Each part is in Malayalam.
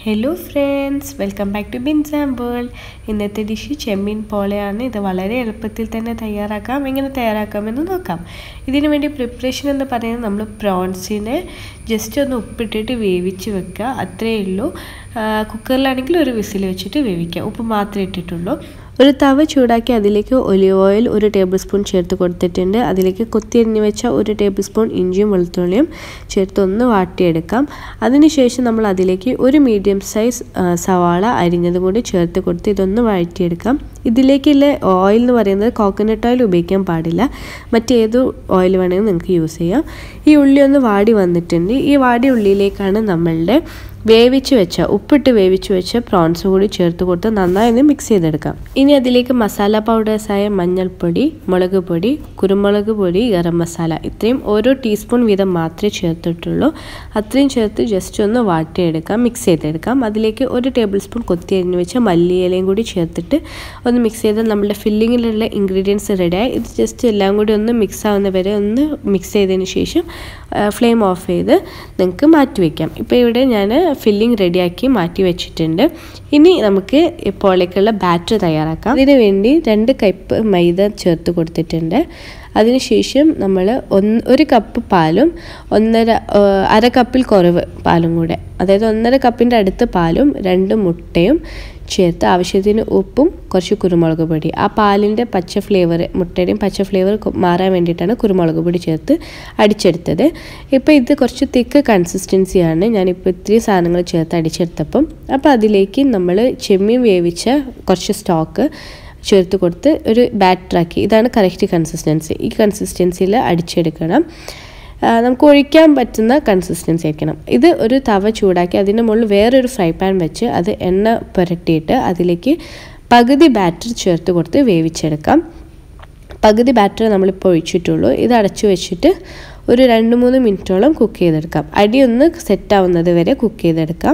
hello friends welcome back to Bins and world ഇന്നത്തെ ഡിഷ് ചെമ്മീൻ പോലെയാണ് ഇത് വളരെ എളുപ്പത്തിൽ തന്നെ തയ്യാറാക്കാം എങ്ങനെ തയ്യാറാക്കാമെന്ന് നോക്കാം ഇതിനു വേണ്ടി പ്രിപ്പറേഷൻ എന്ന് പറയുന്നത് നമ്മൾ പ്രോൺസിനെ ജസ്റ്റ് ഒന്ന് ഉപ്പിട്ടിട്ട് വേവിച്ച് വെക്കുക അത്രയേ ഉള്ളൂ കുക്കറിലാണെങ്കിൽ ഒരു വിസിൽ വെച്ചിട്ട് വേവിക്കുക ഉപ്പ് മാത്രമേ ഇട്ടിട്ടുള്ളൂ ഒരു തവ ചൂടാക്കി അതിലേക്ക് ഒലിവ് ഓയിൽ ഒരു ടേബിൾ സ്പൂൺ ചേർത്ത് കൊടുത്തിട്ടുണ്ട് അതിലേക്ക് കൊത്തിയരിഞ്ഞ് വെച്ച ഒരു ടേബിൾ സ്പൂൺ ഇഞ്ചിയും വെളുത്തുള്ളിയും ചേർത്ത് ഒന്ന് വാട്ടിയെടുക്കാം അതിനുശേഷം നമ്മൾ അതിലേക്ക് ഒരു മീഡിയം സൈസ് സവാള അരിഞ്ഞതും കൂടി ചേർത്ത് കൊടുത്ത് ഇതൊന്ന് വഴറ്റിയെടുക്കാം ഇതിലേക്കുള്ള ഓയിൽ എന്ന് പറയുന്നത് കോക്കനട്ട് ഓയിൽ ഉപയോഗിക്കാൻ പാടില്ല മറ്റേത് ഓയിൽ വേണമെങ്കിൽ നിങ്ങൾക്ക് യൂസ് ചെയ്യാം ഈ ഉള്ളി ഒന്ന് വാടി വന്നിട്ടുണ്ട് ഈ വാടി ഉള്ളിയിലേക്കാണ് നമ്മളുടെ വേവിച്ച് വെച്ച ഉപ്പിട്ട് വേവിച്ച് വെച്ച പ്രോൺസ് കൂടി ചേർത്ത് കൊടുത്ത് നന്നായി ഒന്ന് മിക്സ് ചെയ്തെടുക്കാം ഇനി അതിലേക്ക് മസാല പൗഡേഴ്സായ മഞ്ഞൾപ്പൊടി മുളക് പൊടി കുരുമുളക് പൊടി ഗരം മസാല ഇത്രയും ഓരോ ടീസ്പൂൺ വീതം മാത്രമേ ചേർത്തിട്ടുള്ളൂ അത്രയും ചേർത്ത് ജസ്റ്റ് ഒന്ന് വാട്ടിയെടുക്കാം മിക്സ് ചെയ്തെടുക്കാം അതിലേക്ക് ഒരു ടേബിൾ സ്പൂൺ കൊത്തി അരിഞ്ഞ് വെച്ച മല്ലിയിലയും കൂടി ചേർത്തിട്ട് ഒന്ന് മിക്സ് ചെയ്ത് നമ്മുടെ ഫില്ലിങ്ങിലുള്ള ഇൻഗ്രീഡിയൻസ് റെഡിയായി ഇത് ജസ്റ്റ് എല്ലാം കൂടി ഒന്ന് മിക്സ് ആവുന്ന വരെ ഒന്ന് മിക്സ് ചെയ്തതിന് ശേഷം ഫ്ലെയിം ഓഫ് ചെയ്ത് നിങ്ങൾക്ക് മാറ്റി വയ്ക്കാം ഇപ്പോൾ ഇവിടെ ഞാൻ ഫില്ലിംഗ് റെഡിയാക്കി മാറ്റി വെച്ചിട്ടുണ്ട് ഇനി നമുക്ക് ഇപ്പോഴേക്കുള്ള ബാറ്റർ തയ്യാറാക്കാം ഇതിനു വേണ്ടി രണ്ട് കപ്പ് മൈദ ചേർത്ത് കൊടുത്തിട്ടുണ്ട് അതിനുശേഷം നമ്മൾ ഒന്ന് ഒരു കപ്പ് പാലും ഒന്നര അര കപ്പിൽ കുറവ് പാലും കൂടെ അതായത് ഒന്നര കപ്പിൻ്റെ അടുത്ത് പാലും രണ്ട് മുട്ടയും ചേർത്ത് ആവശ്യത്തിന് ഉപ്പും കുറച്ച് കുരുമുളക് പൊടി ആ പാലിൻ്റെ പച്ച ഫ്ലേവർ മുട്ടയുടെയും പച്ച ഫ്ലേവർ മാറാൻ വേണ്ടിയിട്ടാണ് കുരുമുളക് പൊടി ചേർത്ത് അടിച്ചെടുത്തത് ഇപ്പോൾ ഇത് കുറച്ച് തിക്ക് കൺസിസ്റ്റൻസിയാണ് ഞാനിപ്പോൾ ഇത്തിരി സാധനങ്ങൾ ചേർത്ത് അടിച്ചെടുത്തപ്പം അപ്പോൾ അതിലേക്ക് നമ്മൾ ചെമ്മീൻ വേവിച്ച കുറച്ച് സ്റ്റോക്ക് ചേർത്ത് കൊടുത്ത് ഒരു ബാറ്ററാക്കി ഇതാണ് കറക്റ്റ് കൺസിസ്റ്റൻസി ഈ കൺസിസ്റ്റൻസിയിൽ അടിച്ചെടുക്കണം നമുക്ക് ഒഴിക്കാൻ പറ്റുന്ന കൺസിസ്റ്റൻസി ആക്കണം ഇത് ഒരു തവ ചൂടാക്കി അതിൻ്റെ മുകളിൽ വേറൊരു ഫ്രൈ പാൻ വെച്ച് അത് എണ്ണ പുരട്ടിയിട്ട് അതിലേക്ക് പകുതി ബാറ്റർ ചേർത്ത് കൊടുത്ത് വേവിച്ചെടുക്കാം പകുതി ബാറ്റർ നമ്മളിപ്പോൾ ഒഴിച്ചിട്ടുള്ളൂ ഇത് അടച്ചു വെച്ചിട്ട് ഒരു രണ്ട് മൂന്ന് മിനിറ്റോളം കുക്ക് ചെയ്തെടുക്കാം അടി ഒന്ന് സെറ്റ് ആവുന്നത് വരെ കുക്ക് ചെയ്തെടുക്കാം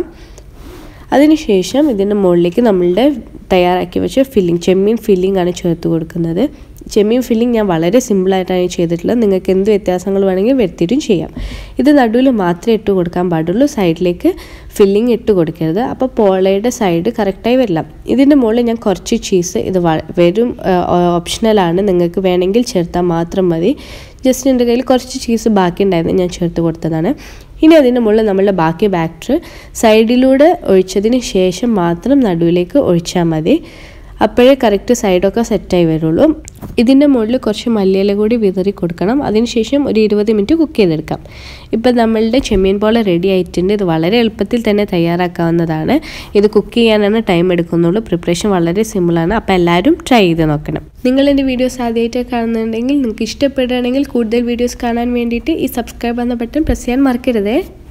അതിനുശേഷം ഇതിൻ്റെ മുകളിലേക്ക് നമ്മളുടെ തയ്യാറാക്കി വെച്ച ഫില്ലിംഗ് ചെമ്മീൻ ഫില്ലിംഗ് ആണ് ചേർത്ത് കൊടുക്കുന്നത് ചെമ്മീൻ ഫില്ലിംഗ് ഞാൻ വളരെ സിമ്പിളായിട്ടാണ് ചെയ്തിട്ടുള്ളത് നിങ്ങൾക്ക് എന്ത് വ്യത്യാസങ്ങൾ വേണമെങ്കിൽ വരുത്തിയിട്ടും ചെയ്യാം ഇത് നടുവിൽ മാത്രമേ ഇട്ട് കൊടുക്കാൻ പാടുള്ളൂ സൈഡിലേക്ക് ഫില്ലിംഗ് ഇട്ട് കൊടുക്കരുത് അപ്പോൾ പോളയുടെ സൈഡ് കറക്റ്റായി വരില്ല ഇതിൻ്റെ മുകളിൽ ഞാൻ കുറച്ച് ചീസ് ഇത് വെറും ഓപ്ഷണലാണ് നിങ്ങൾക്ക് വേണമെങ്കിൽ ചേർത്താൽ മാത്രം മതി ജസ്റ്റ് എൻ്റെ കയ്യിൽ കുറച്ച് ചീസ് ബാക്കി ഉണ്ടായിരുന്നു ഞാൻ ചേർത്ത് കൊടുത്തതാണ് ഇനി അതിൻ്റെ മുകളിൽ നമ്മളുടെ ബാക്കി ബാറ്റർ സൈഡിലൂടെ ഒഴിച്ചതിന് ശേഷം മാത്രം നടുവിലേക്ക് ഒഴിച്ചാൽ മതി അപ്പോഴേ കറക്റ്റ് സൈഡൊക്കെ സെറ്റായി വരുള്ളൂ ഇതിൻ്റെ മുകളിൽ കുറച്ച് മല്ലിയില കൂടി വിതറി കൊടുക്കണം അതിനുശേഷം ഒരു ഇരുപത് മിനിറ്റ് കുക്ക് ചെയ്തെടുക്കാം ഇപ്പം നമ്മളുടെ ചെമ്മീൻ പോലെ റെഡി ആയിട്ടുണ്ട് ഇത് വളരെ എളുപ്പത്തിൽ തന്നെ തയ്യാറാക്കാവുന്നതാണ് ഇത് കുക്ക് ചെയ്യാനാണ് ടൈം എടുക്കുന്നുള്ളൂ പ്രിപ്പറേഷൻ വളരെ സിമ്പിളാണ് അപ്പോൾ എല്ലാവരും ട്രൈ ചെയ്ത് നോക്കണം നിങ്ങൾ എൻ്റെ വീഡിയോസ് ആദ്യമായിട്ട് കാണുന്നുണ്ടെങ്കിൽ നിങ്ങൾക്ക് ഇഷ്ടപ്പെടുകയാണെങ്കിൽ കൂടുതൽ വീഡിയോസ് കാണാൻ വേണ്ടിയിട്ട് ഈ സബ്സ്ക്രൈബ് എന്ന ബട്ടൺ പ്രസ് ചെയ്യാൻ മറക്കരുതേ